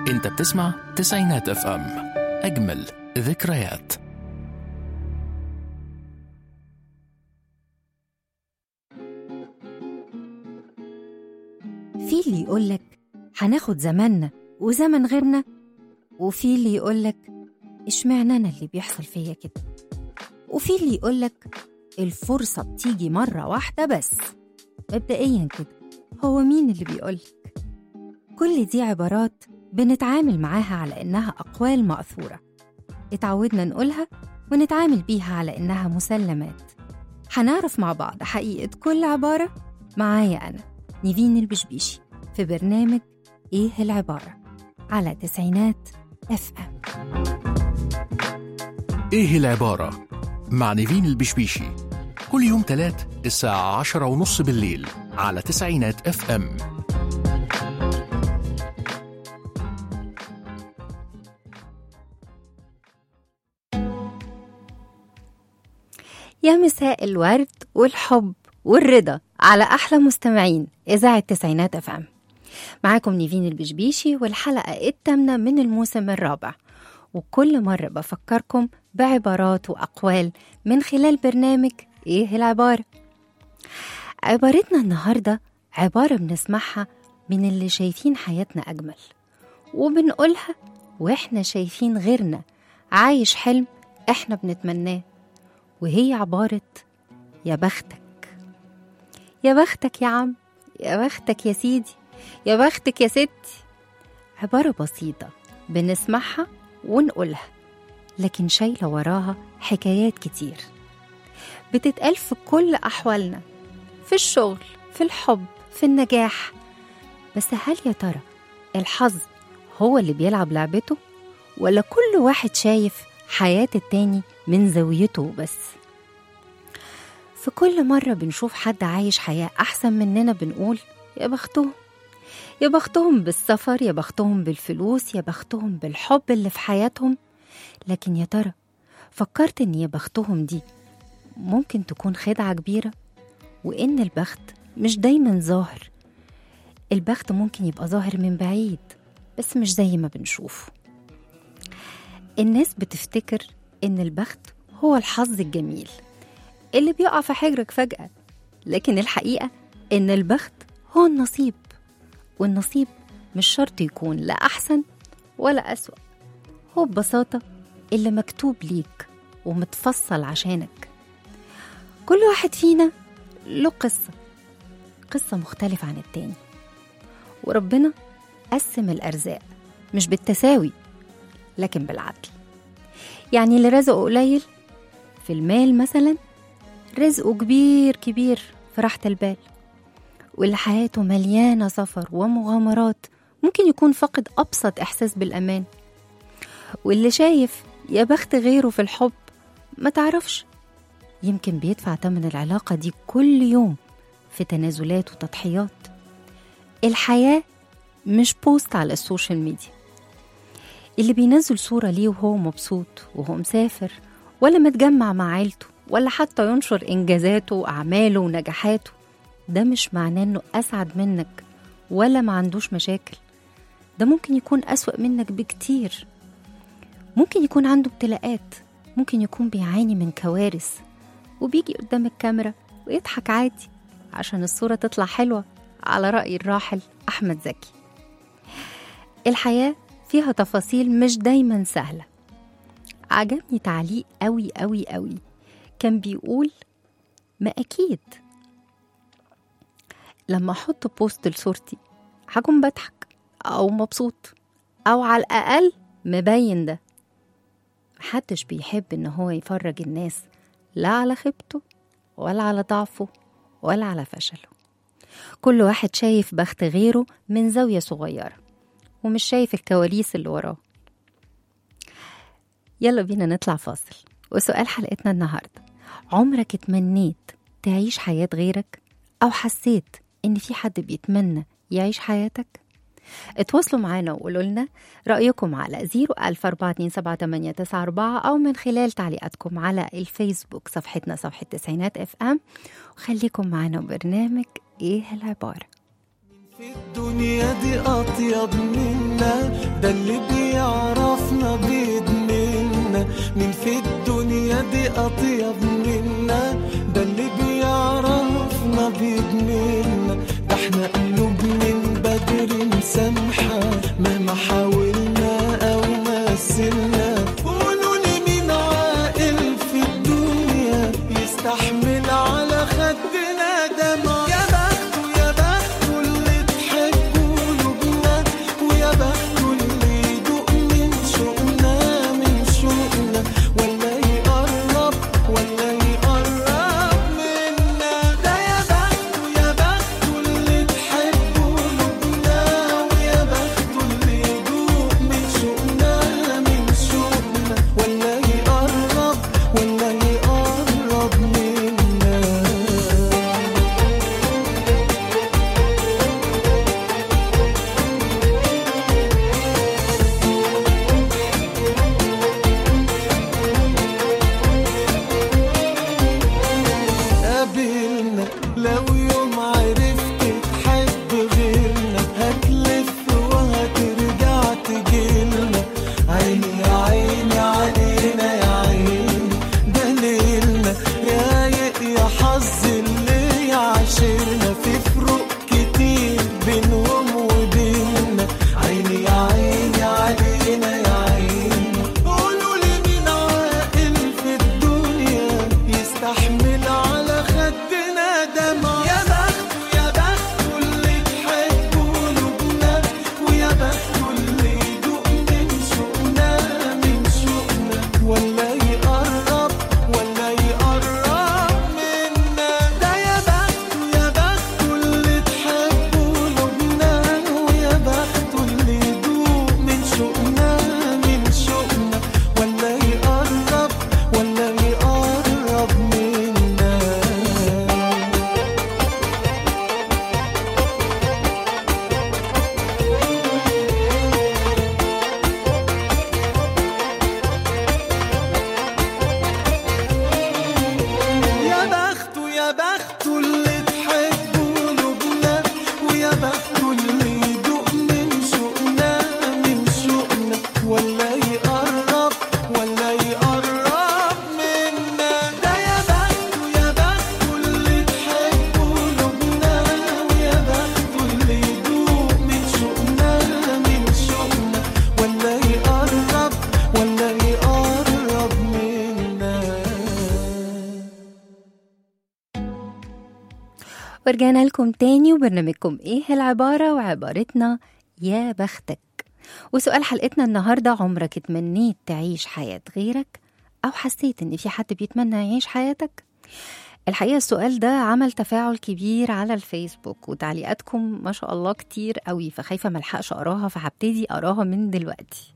انت بتسمع تسعينات اف ام اجمل ذكريات في اللي يقولك هناخد زماننا وزمن غيرنا وفي اللي يقولك اشمعنى انا اللي بيحصل فيا كده وفي اللي يقولك الفرصة بتيجي مرة واحدة بس مبدئيا كده هو مين اللي بيقولك كل دي عبارات بنتعامل معاها على إنها أقوال مأثورة اتعودنا نقولها ونتعامل بيها على إنها مسلمات هنعرف مع بعض حقيقة كل عبارة معايا أنا نيفين البشبيشي في برنامج إيه العبارة على تسعينات اف ام ايه العبارة مع نيفين البشبيشي كل يوم تلات الساعة عشرة ونص بالليل على تسعينات اف ام يا مساء الورد والحب والرضا على أحلى مستمعين إذاعة تسعينات اف ام معاكم نيفين البشبيشي والحلقة الثامنة من الموسم الرابع وكل مرة بفكركم بعبارات وأقوال من خلال برنامج إيه العبارة عبارتنا النهاردة عبارة بنسمعها من اللي شايفين حياتنا أجمل وبنقولها وإحنا شايفين غيرنا عايش حلم إحنا بنتمناه وهي عبارة يا بختك يا بختك يا عم يا بختك يا سيدي يا بختك يا ستي عبارة بسيطة بنسمعها ونقولها لكن شايلة وراها حكايات كتير بتتقال في كل أحوالنا في الشغل في الحب في النجاح بس هل يا ترى الحظ هو اللي بيلعب لعبته ولا كل واحد شايف حياة التاني من زاويته بس في كل مرة بنشوف حد عايش حياة أحسن مننا بنقول يا بختهم يا بختهم بالسفر يا بختهم بالفلوس يا بختهم بالحب اللي في حياتهم لكن يا ترى فكرت ان يا بختهم دي ممكن تكون خدعة كبيرة وإن البخت مش دايما ظاهر البخت ممكن يبقى ظاهر من بعيد بس مش زي ما بنشوفه الناس بتفتكر إن البخت هو الحظ الجميل اللي بيقع في حجرك فجأة لكن الحقيقة إن البخت هو النصيب والنصيب مش شرط يكون لا أحسن ولا أسوأ هو ببساطة اللي مكتوب ليك ومتفصل عشانك كل واحد فينا له قصة قصة مختلفة عن التاني وربنا قسم الأرزاق مش بالتساوي لكن بالعدل يعني اللي رزقه قليل في المال مثلا رزقه كبير كبير في راحة البال واللي حياته مليانة سفر ومغامرات ممكن يكون فقد أبسط إحساس بالأمان واللي شايف يا بخت غيره في الحب ما تعرفش يمكن بيدفع تمن العلاقة دي كل يوم في تنازلات وتضحيات الحياة مش بوست على السوشيال ميديا اللي بينزل صورة ليه وهو مبسوط وهو مسافر ولا متجمع مع عيلته ولا حتى ينشر إنجازاته وأعماله ونجاحاته ده مش معناه إنه أسعد منك ولا ما عندوش مشاكل ده ممكن يكون أسوأ منك بكتير ممكن يكون عنده ابتلاءات ممكن يكون بيعاني من كوارث وبيجي قدام الكاميرا ويضحك عادي عشان الصورة تطلع حلوة على رأي الراحل أحمد زكي الحياة فيها تفاصيل مش دايما سهلة عجبني تعليق قوي قوي قوي كان بيقول ما أكيد لما أحط بوست لصورتي هكون بضحك أو مبسوط أو على الأقل مبين ده محدش بيحب إن هو يفرج الناس لا على خيبته ولا على ضعفه ولا على فشله كل واحد شايف بخت غيره من زاوية صغيرة ومش شايف الكواليس اللي وراه يلا بينا نطلع فاصل وسؤال حلقتنا النهاردة عمرك اتمنيت تعيش حياة غيرك أو حسيت إن في حد بيتمنى يعيش حياتك؟ اتواصلوا معانا وقولوا لنا رأيكم على 014278994 أو من خلال تعليقاتكم على الفيسبوك صفحتنا صفحة تسعينات اف ام وخليكم معانا برنامج ايه العبارة الدنيا دي أطيب منا ده اللي بيعرفنا بيدمنا مين في الدنيا دي أطيب منا ده اللي بيعرفنا بيدمنا ده احنا قلوب من بدري مسامحة مهما حاولنا أو مثلنا قولوا لي مين عاقل في الدنيا يستحمل على خدنا دمع يا بخته يا بخته اللي تحب قلوبنا ويا بخته اللي يدوق من شوقنا من شوقنا ولا يقرب ولا يقرب منا ده يا بخته يا بخته اللي تحب قلوبنا ويا بخته اللي يدوق من شوقنا من شوقنا ولا يقرب ولا يقرب منا قابلنا لو يوم عرفت تحب غيرنا هتلف وهترجع تجيلنا عيني يا عيني علينا يا عيني ده ليلنا رايق يا حظ اللي يعاشرنا في فروق كتير بينهم وبيننا عيني يا عيني علينا يا عيني قولوا لي مين عاقل في الدنيا يستحمل على خدنا دمع يا بخته يا بخته اللي تحب قلوبنا ويا بخته اللي يدوق من شوقنا من شوقنا ولا يقرب ولا يقرب منا ده يا بخته يا بخته اللي تحب قلوبنا ويا بخته اللي يدوق من شوقنا من شوقنا ولا يقرب ولا يقرب منا يا بخته يا بخته اللي تحب قلوبنا ويا بخته اللي يدوق من شوقنا من شوقنا ولا يقرب ولا يقرب منا ده يا بخته يا بخته اللي تحب قلوبنا ويا بخته اللي يدوق من شوقنا من شوقنا ولا يقرب ولا يقرب منا ورجعنا لكم تاني وبرنامجكم ايه العبارة وعبارتنا يا بختك وسؤال حلقتنا النهاردة عمرك اتمنيت تعيش حياة غيرك أو حسيت إن في حد بيتمنى يعيش حياتك؟ الحقيقة السؤال ده عمل تفاعل كبير على الفيسبوك وتعليقاتكم ما شاء الله كتير قوي فخايفة ملحقش أقراها فهبتدي أقراها من دلوقتي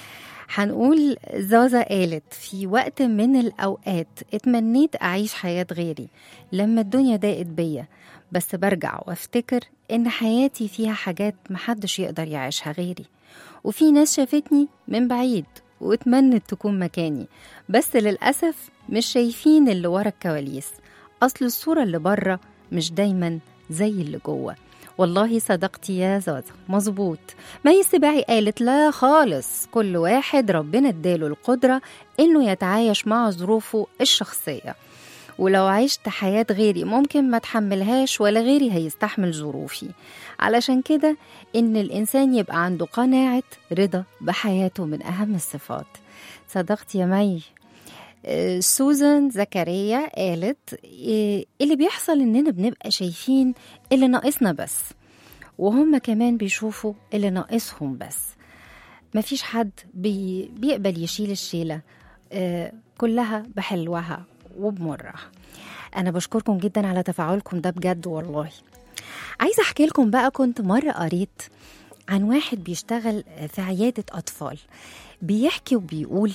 هنقول زازا قالت في وقت من الأوقات اتمنيت أعيش حياة غيري لما الدنيا ضاقت بيا بس برجع وافتكر إن حياتي فيها حاجات محدش يقدر يعيشها غيري وفي ناس شافتني من بعيد واتمنت تكون مكاني بس للأسف مش شايفين اللي ورا الكواليس أصل الصورة اللي بره مش دايما زي اللي جوه والله صدقتي يا زازا مظبوط مي السباعي قالت لا خالص كل واحد ربنا اداله القدرة انه يتعايش مع ظروفه الشخصية ولو عشت حياة غيري ممكن ما تحملهاش ولا غيري هيستحمل ظروفي علشان كده إن الإنسان يبقى عنده قناعة رضا بحياته من أهم الصفات صدقت يا مي آه، سوزان زكريا قالت آه، اللي بيحصل إننا بنبقى شايفين اللي ناقصنا بس وهم كمان بيشوفوا اللي ناقصهم بس مفيش حد بي بيقبل يشيل الشيلة آه، كلها بحلوها وبمرها أنا بشكركم جدا على تفاعلكم ده بجد والله عايزة أحكي لكم بقى كنت مرة قريت عن واحد بيشتغل في عيادة أطفال بيحكي وبيقول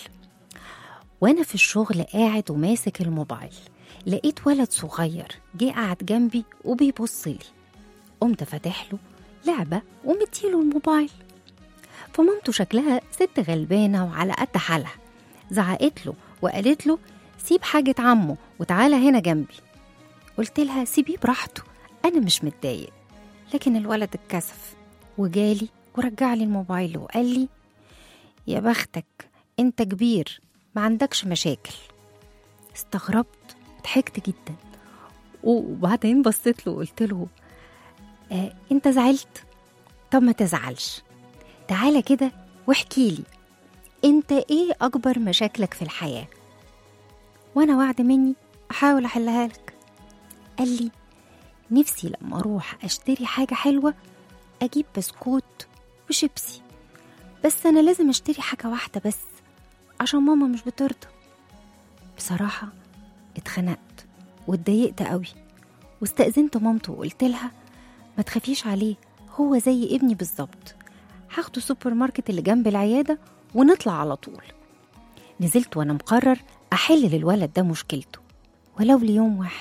وأنا في الشغل قاعد وماسك الموبايل لقيت ولد صغير جه قعد جنبي وبيبص لي قمت فاتح له لعبة ومديله الموبايل فمامته شكلها ست غلبانة وعلى قد حالها زعقت له وقالت له سيب حاجة عمه وتعالى هنا جنبي قلت لها سيبيه براحته أنا مش متضايق لكن الولد اتكسف وجالي ورجع لي الموبايل وقال لي يا بختك انت كبير ما عندكش مشاكل استغربت ضحكت جدا وبعدين بصيت له وقلت له آه انت زعلت طب ما تزعلش تعالى كده واحكي لي انت ايه اكبر مشاكلك في الحياه وانا وعد مني احاول احلها لك قال لي نفسي لما اروح اشتري حاجه حلوه اجيب بسكوت وشيبسي بس انا لازم اشتري حاجه واحده بس عشان ماما مش بترضى بصراحه اتخنقت واتضايقت قوي واستأذنت مامته وقلت لها ما تخافيش عليه هو زي ابني بالظبط هاخده السوبر ماركت اللي جنب العيادة ونطلع على طول نزلت وانا مقرر احل للولد ده مشكلته ولو ليوم واحد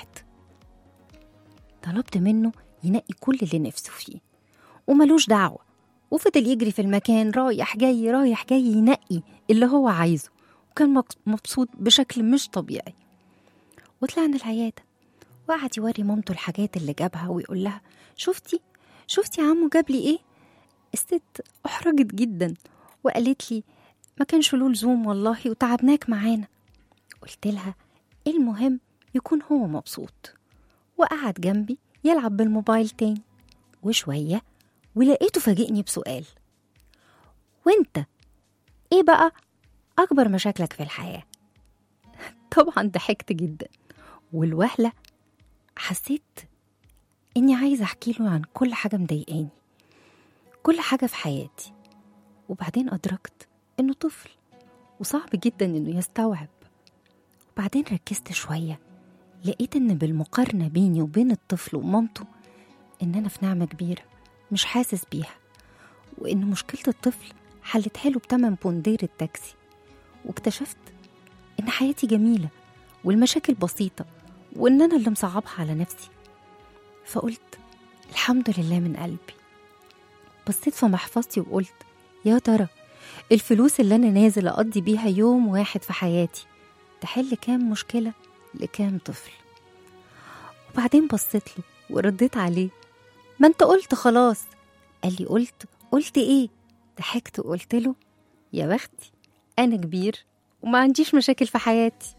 طلبت منه ينقي كل اللي نفسه فيه وملوش دعوة وفضل يجري في المكان رايح جاي رايح جاي ينقي اللي هو عايزه وكان مبس- مبسوط بشكل مش طبيعي وطلعنا العيادة وقعد يوري مامته الحاجات اللي جابها ويقول لها شفتي شفتي عمو جاب لي ايه الست احرجت جدا وقالت لي ما كانش له لزوم والله وتعبناك معانا قلت لها المهم يكون هو مبسوط وقعد جنبي يلعب بالموبايل تاني وشوية ولقيته فاجئني بسؤال وانت ايه بقى اكبر مشاكلك في الحياة طبعا ضحكت جدا والوهلة حسيت اني عايزة احكي له عن كل حاجة مضايقاني كل حاجة في حياتي وبعدين أدركت إنه طفل وصعب جدا إنه يستوعب وبعدين ركزت شوية لقيت إن بالمقارنة بيني وبين الطفل ومامته إن أنا في نعمة كبيرة مش حاسس بيها وإن مشكلة الطفل حلتها له بتمن بوندير التاكسي واكتشفت إن حياتي جميلة والمشاكل بسيطة وإن أنا اللي مصعبها على نفسي فقلت الحمد لله من قلبي بصيت في محفظتي وقلت يا ترى الفلوس اللي أنا نازل أقضي بيها يوم واحد في حياتي تحل كام مشكلة لكام طفل وبعدين بصيت له ورديت عليه ما انت قلت خلاص قال لي قلت قلت ايه ضحكت وقلت له يا بختي انا كبير وما عنديش مشاكل في حياتي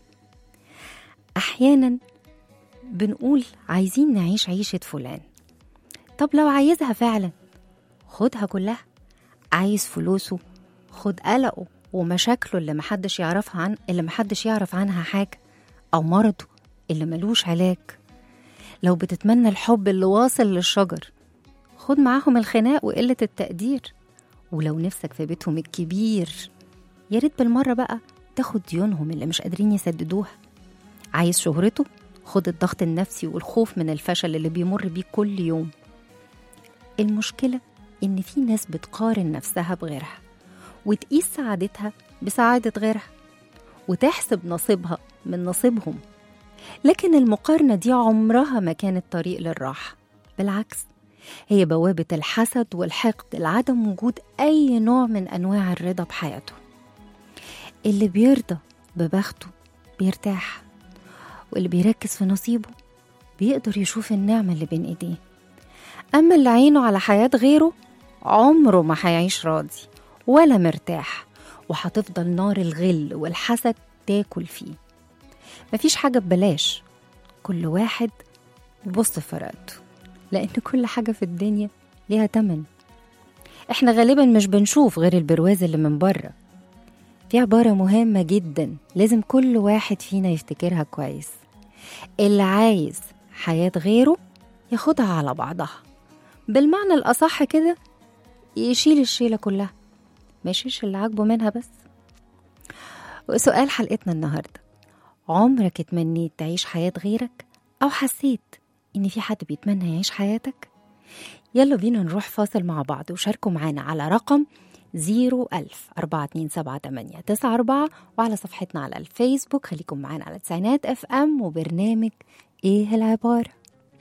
احيانا بنقول عايزين نعيش عيشة فلان طب لو عايزها فعلا خدها كلها عايز فلوسه خد قلقه ومشاكله اللي محدش يعرفها عن اللي محدش يعرف عنها حاجة أو مرضه اللي ملوش علاج لو بتتمنى الحب اللي واصل للشجر خد معاهم الخناق وقلة التقدير ولو نفسك في بيتهم الكبير يا ريت بالمرة بقى تاخد ديونهم اللي مش قادرين يسددوها عايز شهرته خد الضغط النفسي والخوف من الفشل اللي بيمر بيه كل يوم المشكلة إن في ناس بتقارن نفسها بغيرها وتقيس سعادتها بسعادة غيرها وتحسب نصيبها من نصيبهم لكن المقارنة دي عمرها ما كانت طريق للراحة بالعكس هي بوابة الحسد والحقد لعدم وجود أي نوع من أنواع الرضا بحياته اللي بيرضى ببخته بيرتاح واللي بيركز في نصيبه بيقدر يشوف النعمة اللي بين إيديه أما اللي عينه على حياة غيره عمره ما هيعيش راضي ولا مرتاح وهتفضل نار الغل والحسد تاكل فيه مفيش حاجة ببلاش كل واحد يبص في فرقته لأن كل حاجة في الدنيا ليها تمن احنا غالبا مش بنشوف غير البرواز اللي من بره في عبارة مهمة جدا لازم كل واحد فينا يفتكرها كويس اللي عايز حياة غيره ياخدها على بعضها بالمعنى الأصح كده يشيل الشيلة كلها ما يشيلش اللي عاجبه منها بس وسؤال حلقتنا النهاردة عمرك اتمنيت تعيش حياة غيرك أو حسيت إن في حد بيتمنى يعيش حياتك؟ يلا بينا نروح فاصل مع بعض وشاركوا معانا على رقم زيرو ألف أربعة اتنين سبعة تمانية تسعة أربعة وعلى صفحتنا على الفيسبوك خليكم معانا على تسعينات اف ام وبرنامج ايه العبارة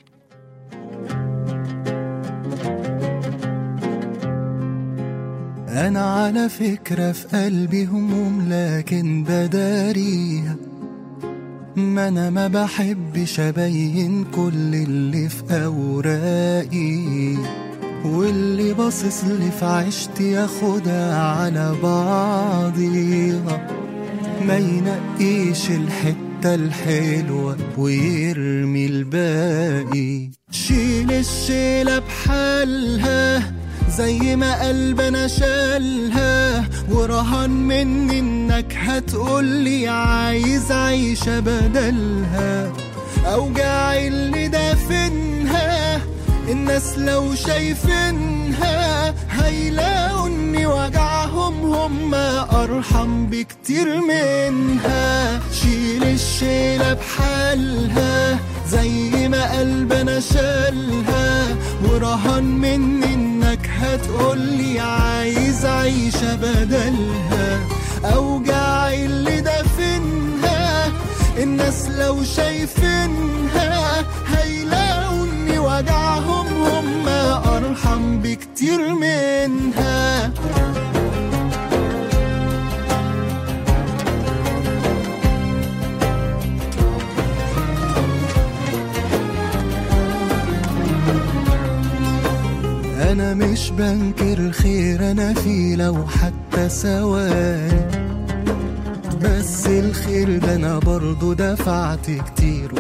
أنا على فكرة في قلبي هموم لكن بداريها ما انا ما بحبش ابين كل اللي في اوراقي واللي باصص لي في عشتي ياخدها على بعضيها ما ينقيش الحتة الحلوة ويرمي الباقي شيل الشيلة بحالها زي ما قلبنا شالها ورهان مني انك هتقولي عايز عيشة بدلها اوجاعي اللي دافنها الناس لو شايفينها هيلاقوا اني وجعهم هم ارحم بكتير منها شيل الشيلة بحالها زي ما قلبنا شالها ورهان مني انك هتقولي عايز عيشة بدلها اوجاعي اللي دافنها الناس لو شايفينها هيلاقوا اني وجعهم هم ارحم بكتير منها انا مش بنكر خير انا فيه لو حتى ثواني بس الخير ده انا برضو دفعت كتير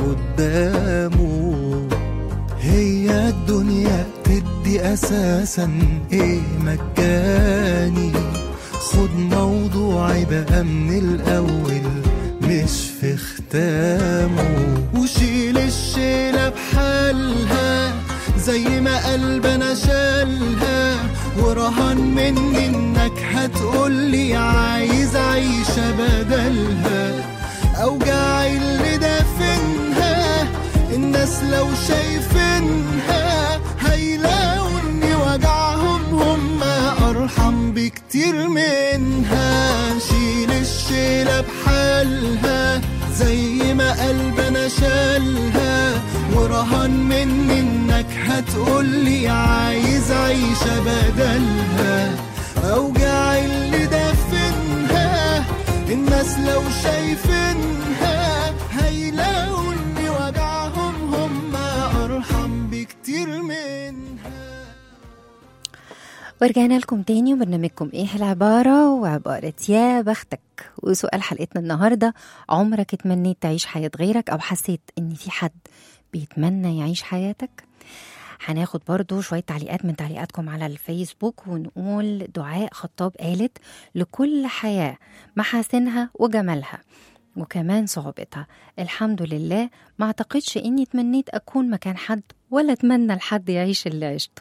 قدامه هي الدنيا تدي اساسا ايه مجاني خد موضوعي بقى من الاول مش في ختامه وشيل الشيلة بحالها زي ما قلبنا شالها ورهان مني انك هتقولي عايز عيشة بدلها اوجاعي اللي دافنها الناس لو شايفينها هيلاقوا اني وجعهم هم ارحم بكتير منها شيل الشيلة بحالها زي ما قلبنا شالها ورهان مني انك هتقولي عايز عيشة بدلها اوجاعي اللي دافنها الناس لو شايفينها هيلاقوا اني وجعهم هم ارحم بكتير منها ورجعنا لكم تاني وبرنامجكم ايه العبارة وعبارة يا بختك وسؤال حلقتنا النهاردة عمرك اتمنيت تعيش حياة غيرك أو حسيت إن في حد بيتمنى يعيش حياتك هناخد برضو شوية تعليقات من تعليقاتكم على الفيسبوك ونقول دعاء خطاب قالت لكل حياة محاسنها وجمالها وكمان صعوبتها الحمد لله ما اعتقدش اني تمنيت اكون مكان حد ولا اتمنى لحد يعيش اللي عشته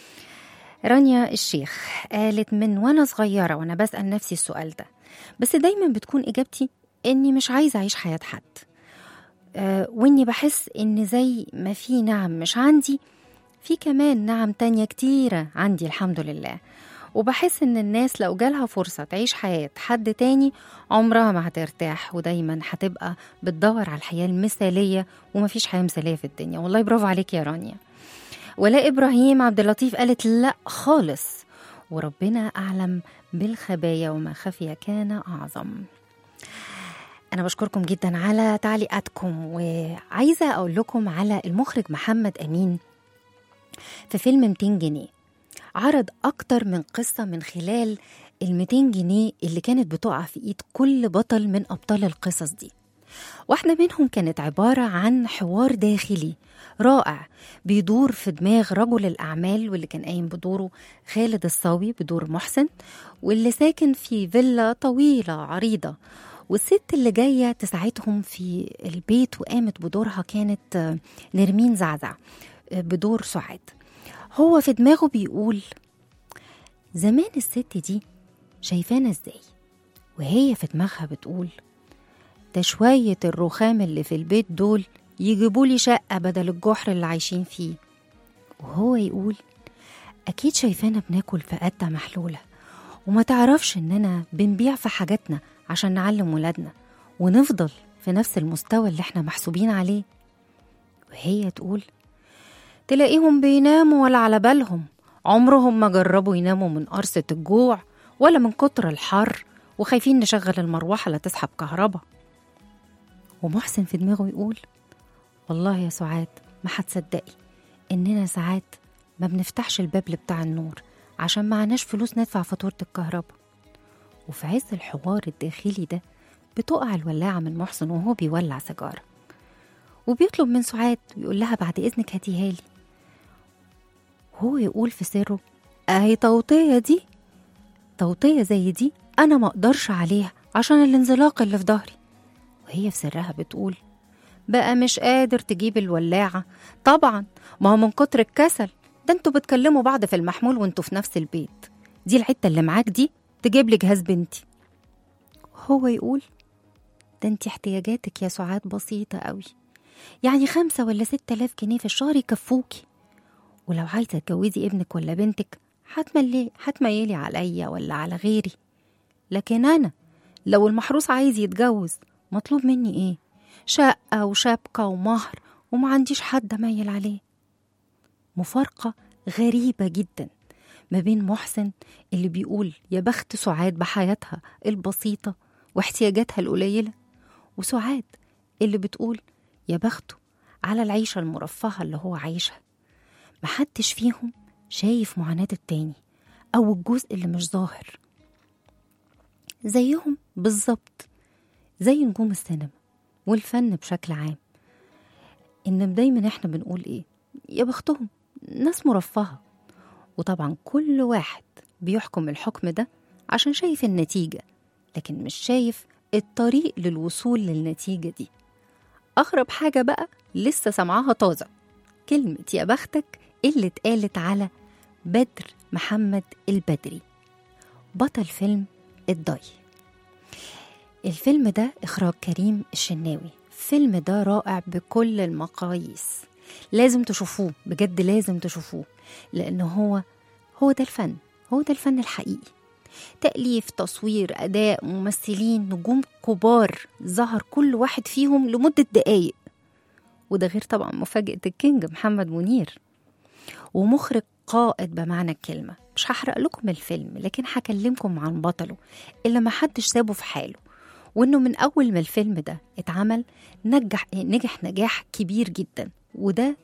رانيا الشيخ قالت من وانا صغيرة وانا بسأل نفسي السؤال ده بس دايما بتكون اجابتي اني مش عايزة اعيش حياة حد أه واني بحس ان زي ما في نعم مش عندي في كمان نعم تانية كتيرة عندي الحمد لله وبحس ان الناس لو جالها فرصة تعيش حياة حد تاني عمرها ما هترتاح ودايما هتبقى بتدور على الحياة المثالية ومفيش حياة مثالية في الدنيا والله برافو عليك يا رانيا ولاء ابراهيم عبد اللطيف قالت لا خالص وربنا اعلم بالخبايا وما خفي كان اعظم انا بشكركم جدا على تعليقاتكم وعايزه اقول لكم على المخرج محمد امين في فيلم 200 جنيه عرض اكتر من قصه من خلال ال 200 جنيه اللي كانت بتقع في ايد كل بطل من ابطال القصص دي واحدة منهم كانت عبارة عن حوار داخلي رائع بيدور في دماغ رجل الأعمال واللي كان قايم بدوره خالد الصاوي بدور محسن واللي ساكن في فيلا طويلة عريضة والست اللي جاية تساعدهم في البيت وقامت بدورها كانت آه، نرمين زعزع آه، بدور سعاد هو في دماغه بيقول زمان الست دي شايفانا ازاي وهي في دماغها بتقول ده شوية الرخام اللي في البيت دول يجيبولي شقة بدل الجحر اللي عايشين فيه وهو يقول أكيد شايفانا بناكل في قدة محلولة وما تعرفش إننا بنبيع في حاجاتنا عشان نعلم ولادنا ونفضل في نفس المستوى اللي احنا محسوبين عليه وهي تقول تلاقيهم بيناموا ولا على بالهم عمرهم ما جربوا يناموا من قرصة الجوع ولا من كتر الحر وخايفين نشغل المروحة لا تسحب كهرباء ومحسن في دماغه يقول والله يا سعاد ما هتصدقي إننا ساعات ما بنفتحش الباب بتاع النور عشان معناش فلوس ندفع فاتورة الكهرباء وفي عز الحوار الداخلي ده بتقع الولاعة من محسن وهو بيولع سيجارة وبيطلب من سعاد ويقول لها بعد إذنك هاتيها لي وهو يقول في سره أهي توطية دي توطية زي دي أنا ما أقدرش عليها عشان الانزلاق اللي في ظهري وهي في سرها بتقول بقى مش قادر تجيب الولاعة طبعا ما هو من كتر الكسل ده انتوا بتكلموا بعض في المحمول وانتوا في نفس البيت دي العدة اللي معاك دي تجيب لي جهاز بنتي هو يقول ده انت احتياجاتك يا سعاد بسيطة قوي يعني خمسة ولا ستة آلاف جنيه في الشهر يكفوكي ولو عايزة تجوزي ابنك ولا بنتك هتملي هتميلي عليا ولا على غيري لكن أنا لو المحروس عايز يتجوز مطلوب مني إيه شقة وشبكة ومهر وما عنديش حد أميل عليه مفارقة غريبة جدا ما بين محسن اللي بيقول يا بخت سعاد بحياتها البسيطة واحتياجاتها القليلة وسعاد اللي بتقول يا بخته على العيشة المرفهة اللي هو عايشها محدش فيهم شايف معاناة التاني أو الجزء اللي مش ظاهر زيهم بالظبط زي نجوم السينما والفن بشكل عام إن دايما إحنا بنقول إيه يا بختهم ناس مرفهة وطبعا كل واحد بيحكم الحكم ده عشان شايف النتيجة لكن مش شايف الطريق للوصول للنتيجة دي أغرب حاجة بقى لسه سمعها طازة كلمة يا بختك اللي اتقالت على بدر محمد البدري بطل فيلم الضي الفيلم ده إخراج كريم الشناوي الفيلم ده رائع بكل المقاييس لازم تشوفوه بجد لازم تشوفوه لأن هو هو ده الفن هو ده الفن الحقيقي تأليف تصوير أداء ممثلين نجوم كبار ظهر كل واحد فيهم لمدة دقايق وده غير طبعا مفاجأة الكينج محمد منير ومخرج قائد بمعنى الكلمة مش هحرق لكم الفيلم لكن هكلمكم عن بطله اللي ما حدش سابه في حاله وانه من اول ما الفيلم ده اتعمل نجح نجح نجاح كبير جدا وده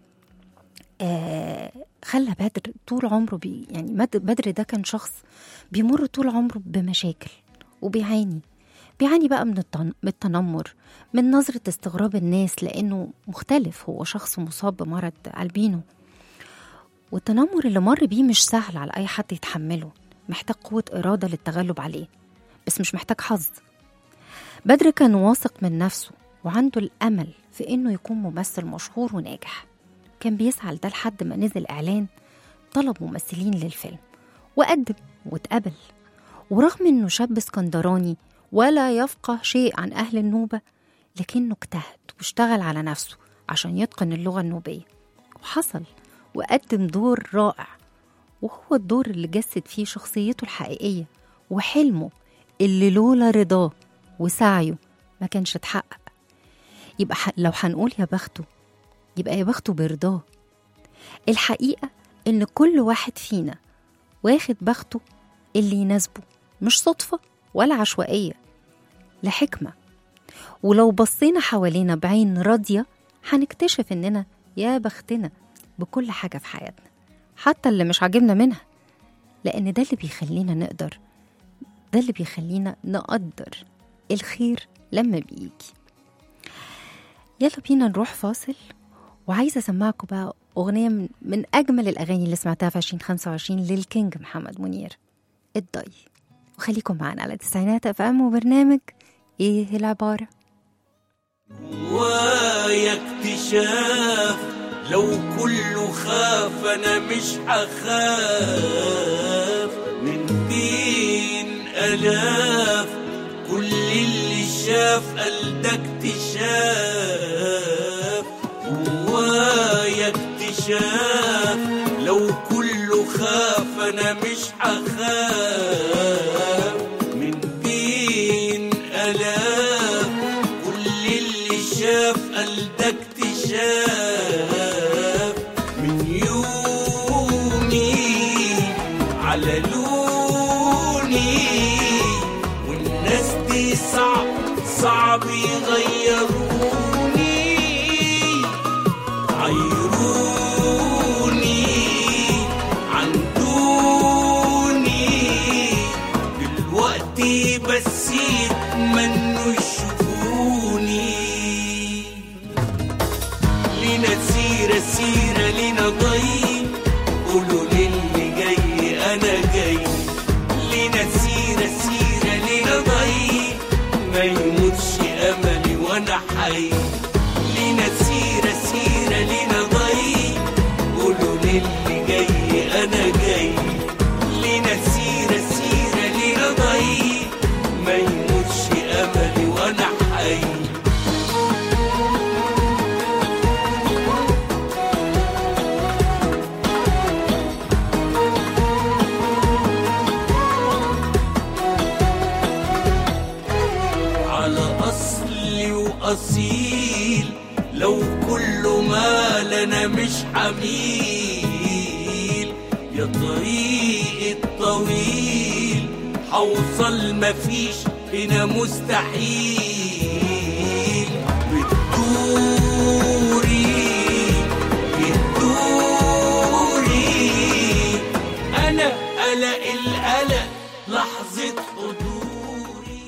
آه خلى بدر طول عمره بي يعني مد- بدر ده كان شخص بيمر طول عمره بمشاكل وبيعاني بيعاني بقى من التن- من التنمر من نظرة استغراب الناس لأنه مختلف هو شخص مصاب بمرض ألبينو والتنمر اللي مر بيه مش سهل على أي حد يتحمله محتاج قوة إرادة للتغلب عليه بس مش محتاج حظ بدر كان واثق من نفسه وعنده الأمل في إنه يكون ممثل مشهور وناجح كان بيسعى لده لحد ما نزل إعلان طلب ممثلين للفيلم وقدم واتقبل ورغم إنه شاب اسكندراني ولا يفقه شيء عن أهل النوبة لكنه اجتهد واشتغل على نفسه عشان يتقن اللغة النوبية وحصل وقدم دور رائع وهو الدور اللي جسد فيه شخصيته الحقيقية وحلمه اللي لولا رضاه وسعيه ما كانش اتحقق يبقى ح- لو هنقول يا بخته يبقى يا بخته برضاه الحقيقة إن كل واحد فينا واخد بخته اللي يناسبه مش صدفة ولا عشوائية لحكمة ولو بصينا حوالينا بعين راضية هنكتشف إننا يا بختنا بكل حاجة في حياتنا حتى اللي مش عاجبنا منها لأن ده اللي بيخلينا نقدر ده اللي بيخلينا نقدر الخير لما بيجي يلا بينا نروح فاصل وعايزة أسمعكم بقى أغنية من, من أجمل الأغاني اللي سمعتها في 2025 للكينج محمد منير الضي وخليكم معانا على تسعينات اف ام وبرنامج ايه العبارة جوايا اكتشاف لو كله خاف انا مش هخاف من بين الاف كل اللي شاف قال ده اكتشاف جوايا اكتشاف لو كله خاف انا مش هخاف من بين الاف كل اللي شاف قال ده اكتشاف من يومي على لوني والناس دي صعب صعب يغيروني عيروني عندوني دلوقتي بس يتمنوا يشوفوني لينا سيرة سيرة لينا ضي قولوا للي جاي أنا جاي لينا سيرة سيرة لينا ضي ما يموتش أملي وأنا حي لينا سيرة سيرة لينا ضي قولوا للي جاي أنا جاي لينا سيرة سيرة لينا ضي ما يموتش أملي وأنا حي على أصلي وأصيل لو كل ما لنا مش حميل يا طريق الطويل حوصل مفيش هنا مستحيل بتدوري بتدوري أنا قلق القلق لحظة حضوري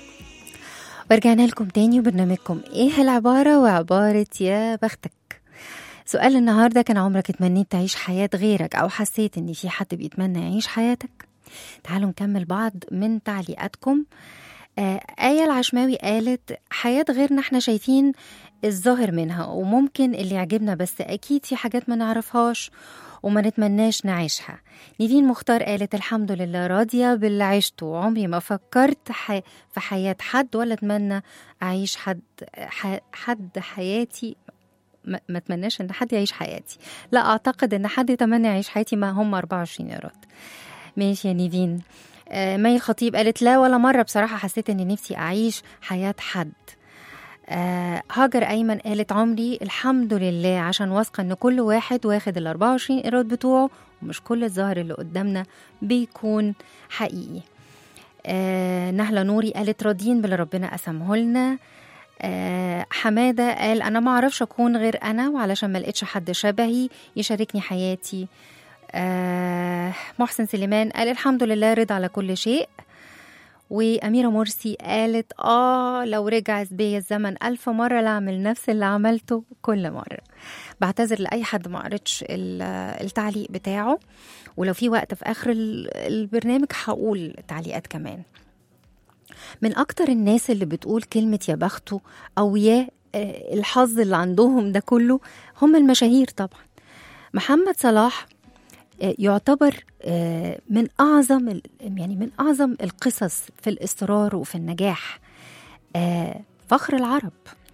ورجعنا لكم تاني وبرنامجكم ايه العبارة وعبارة يا بختك سؤال النهاردة كان عمرك اتمنيت تعيش حياة غيرك أو حسيت إن في حد بيتمنى يعيش حياتك تعالوا نكمل بعض من تعليقاتكم آه آية العشماوي قالت حياة غيرنا احنا شايفين الظاهر منها وممكن اللي يعجبنا بس أكيد في حاجات ما نعرفهاش وما نتمناش نعيشها نيفين مختار قالت الحمد لله راضية باللي عشته عمري ما فكرت ح... في حياة حد ولا أتمنى أعيش حد ح... حد حياتي ما ما اتمناش ان حد يعيش حياتي لا اعتقد ان حد يتمنى يعيش حياتي ما هم 24 ايراد ماشي يا نيفين آه مي الخطيب قالت لا ولا مره بصراحه حسيت اني نفسي اعيش حياه حد آه هاجر ايمن قالت عمري الحمد لله عشان واثقه ان كل واحد واخد ال 24 ايراد بتوعه ومش كل الظاهر اللي قدامنا بيكون حقيقي آه نهله نوري قالت راضيين باللي ربنا قسمه لنا آه حماده قال انا ما اعرفش اكون غير انا وعلشان ما لقيتش حد شبهي يشاركني حياتي آه محسن سليمان قال الحمد لله رضا على كل شيء وأميرة مرسي قالت آه لو رجع بيا الزمن ألف مرة لأعمل نفس اللي عملته كل مرة بعتذر لأي حد ما قريتش ال- التعليق بتاعه ولو في وقت في آخر ال- البرنامج هقول تعليقات كمان من أكتر الناس اللي بتقول كلمة يا بخته أو يا آه، الحظ اللي عندهم ده كله هم المشاهير طبعا محمد صلاح آه، يعتبر آه، من اعظم ال- يعني من اعظم القصص في الاصرار وفي النجاح آه، فخر العرب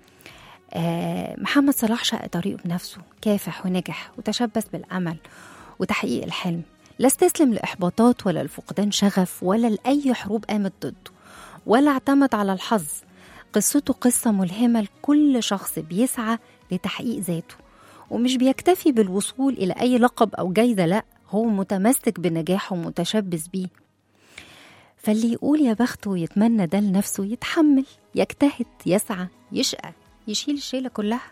آه، محمد صلاح شق طريقه بنفسه كافح ونجح وتشبث بالامل وتحقيق الحلم لا استسلم لاحباطات ولا لفقدان شغف ولا لاي حروب قامت ضده ولا اعتمد على الحظ قصته قصه ملهمه لكل شخص بيسعى لتحقيق ذاته ومش بيكتفي بالوصول إلى أي لقب أو جايزة لأ هو متمسك بنجاحه ومتشبث بيه فاللي يقول يا بخته ويتمنى ده لنفسه يتحمل يجتهد يسعى يشقى يشيل الشيلة كلها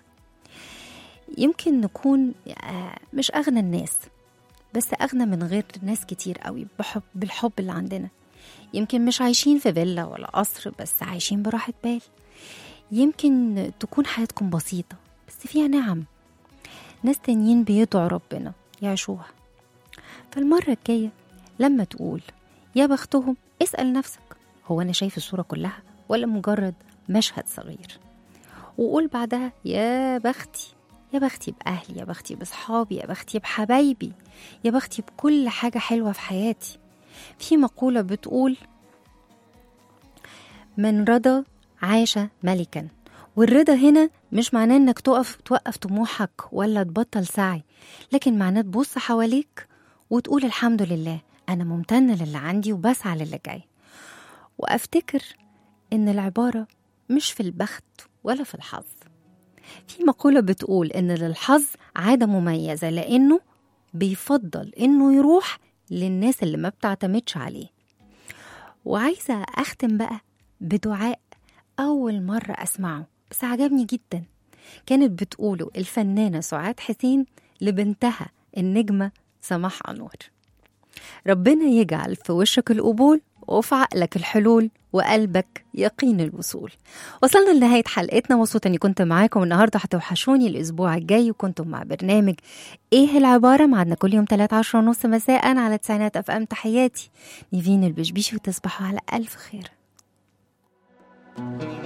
يمكن نكون آه، مش أغنى الناس بس أغنى من غير ناس كتير قوي بحب بالحب اللي عندنا يمكن مش عايشين في فيلا ولا قصر بس عايشين براحة بال يمكن تكون حياتكم بسيطة بس فيها نعم ناس تانيين بيدعوا ربنا يعيشوها فالمرة الجاية لما تقول يا بختهم اسأل نفسك هو أنا شايف الصورة كلها ولا مجرد مشهد صغير وقول بعدها يا بختي يا بختي بأهلي يا بختي بصحابي يا بختي بحبايبي يا بختي بكل حاجة حلوة في حياتي في مقولة بتقول من رضى عاش ملكا والرضا هنا مش معناه انك تقف توقف طموحك ولا تبطل سعي لكن معناه تبص حواليك وتقول الحمد لله انا ممتنة للي عندي وبسعى للي جاي وافتكر ان العبارة مش في البخت ولا في الحظ في مقولة بتقول ان للحظ عادة مميزة لانه بيفضل انه يروح للناس اللي ما بتعتمدش عليه وعايزة اختم بقى بدعاء أول مرة أسمعه بس عجبني جدا كانت بتقوله الفنانة سعاد حسين لبنتها النجمة سماح أنور ربنا يجعل في وشك القبول وفي عقلك الحلول وقلبك يقين الوصول وصلنا لنهاية حلقتنا مبسوطة اني كنت معاكم النهاردة هتوحشوني الاسبوع الجاي وكنتم مع برنامج ايه العبارة معنا كل يوم 13 ونص مساء على تسعينات اف ام تحياتي نيفين البشبيشي وتصبحوا على الف خير